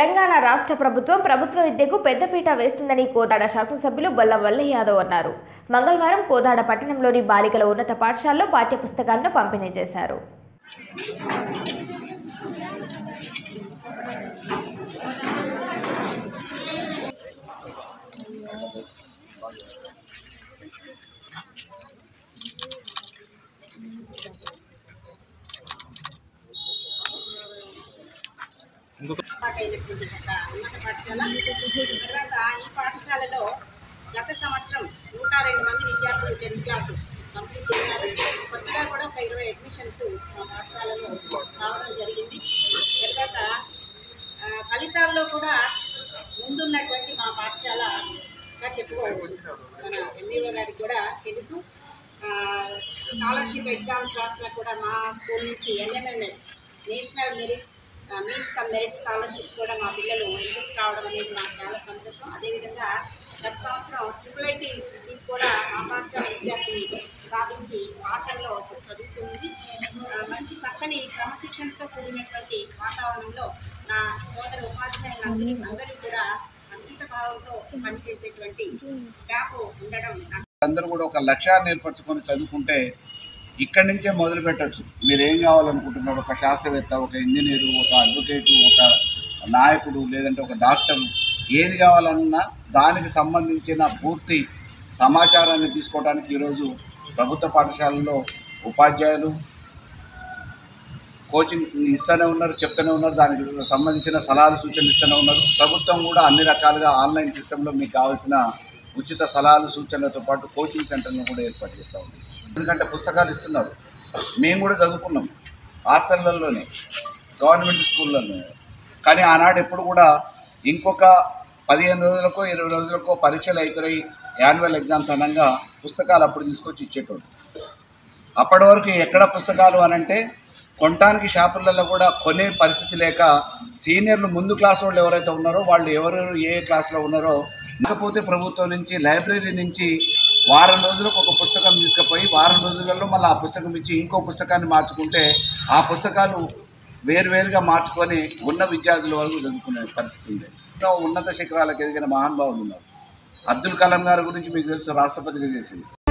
తెలంగాణ రాష్ట్ర ప్రభుత్వం ప్రభుత్వ విద్యకు పెద్దపీట వేస్తుందని కోదాడ శాసనసభ్యులు బొల్ల వల్లయ్య యాదవ్ అన్నారు మంగళవారం కోదాడ పట్టణంలోని బాలికల ఉన్నత పాఠశాలలో పాఠ్యపుస్తకాలను పంపిణీ చేశారు ఏర్పాటైనటువంటి ఒక ఉన్నత పాఠశాల తర్వాత ఈ పాఠశాలలో గత సంవత్సరం నూట రెండు మంది విద్యార్థులు టెన్త్ క్లాసు కంప్లీట్ చేశారు కొత్తగా కూడా ఒక ఇరవై అడ్మిషన్స్ మా పాఠశాలలో రావడం జరిగింది తర్వాత ఆ, ఫలితాల్లో కూడా ముందున్నటువంటి మా పాఠశాలగా చెప్పుకోవచ్చు మన ఎంఈఓ గారికి కూడా తెలుసు స్కాలర్షిప్ ఎగ్జామ్స్ రాసినా కూడా మా స్కూల్ నుంచి NMMS national merit means cum merit scholarship కూడా మా పిల్లలు ఎందుకు రావడం అనేది నాకు చాలా సంతోషం అదేవిధంగా గత సంవత్సరం ట్రిపుల్ ఐటీ సీట్ కూడా మా పాఠశాల విద్యార్థి సాధించి హాసంలో చదువుతుంది ఆ, మంచి చక్కని క్రమశిక్షణతో కూడినటువంటి వాతావరణంలో నా సోదర ఉపాధ్యాయులందరి అందరూ కూడా అంకిత భావంతో పనిచేసేటువంటి స్టాఫ్ ఉండడం నాకు అందరూ కూడా ఒక లక్ష్యాన్ని ఏర్పరచుకొని చదువుకుంటే ఇక్కడి నుంచే మొదలు పెట్టచ్చు మీరు ఏం కావాలనుకుంటున్నారు ఒక శాస్త్రవేత్త ఒక ఇంజనీరు ఒక అడ్వకేటు ఒక నాయకుడు లేదంటే ఒక డాక్టర్ ఏది కావాలన్నా దానికి సంబంధించిన పూర్తి సమాచారాన్ని తీసుకోవడానికి ఈరోజు ప్రభుత్వ పాఠశాలల్లో ఉపాధ్యాయులు కోచింగ్ ఇస్తూనే ఉన్నారు చెప్తూనే ఉన్నారు దానికి సంబంధించిన సలహాలు సూచనలు ఇస్తూనే ఉన్నారు ప్రభుత్వం కూడా అన్ని రకాలుగా ఆన్లైన్ సిస్టంలో మీకు కావాల్సిన ఉచిత సలహాలు సూచనలతో పాటు కోచింగ్ సెంటర్లను కూడా ఏర్పాటు చేస్తూ ఉంది ఎందుకంటే పుస్తకాలు ఇస్తున్నారు మేము కూడా చదువుకున్నాం హాస్టళ్లలోనే గవర్నమెంట్ స్కూళ్ళలోనే కానీ ఆనాడు ఎప్పుడు కూడా ఇంకొక పదిహేను రోజులకో ఇరవై రోజులకో పరీక్షలు అవుతాయి యాన్యువల్ ఎగ్జామ్స్ అనగా పుస్తకాలు అప్పుడు తీసుకొచ్చి ఇచ్చేటోళ్ళు అప్పటి వరకు ఎక్కడ పుస్తకాలు అనంటే కొనటానికి షాపులలో కూడా కొనే పరిస్థితి లేక సీనియర్లు ముందు క్లాస్ వాళ్ళు ఎవరైతే ఉన్నారో వాళ్ళు ఎవరెవరు ఏ క్లాస్లో ఉన్నారో లేకపోతే ప్రభుత్వం నుంచి లైబ్రరీ నుంచి వారం రోజులకు ఒక పుస్తకం తీసుకుపోయి వారం రోజులలో మళ్ళీ ఆ పుస్తకం ఇచ్చి ఇంకో పుస్తకాన్ని మార్చుకుంటే ఆ పుస్తకాలు వేరువేరుగా మార్చుకొని ఉన్న విద్యార్థుల వరకు చదువుకునే పరిస్థితి ఉంది ఇంకా ఉన్నత శిఖరాలకు ఎదిగిన మహానుభావులు ఉన్నారు అబ్దుల్ కలాం గారి గురించి మీకు తెలుసు రాష్ట్రపతిగా చేసింది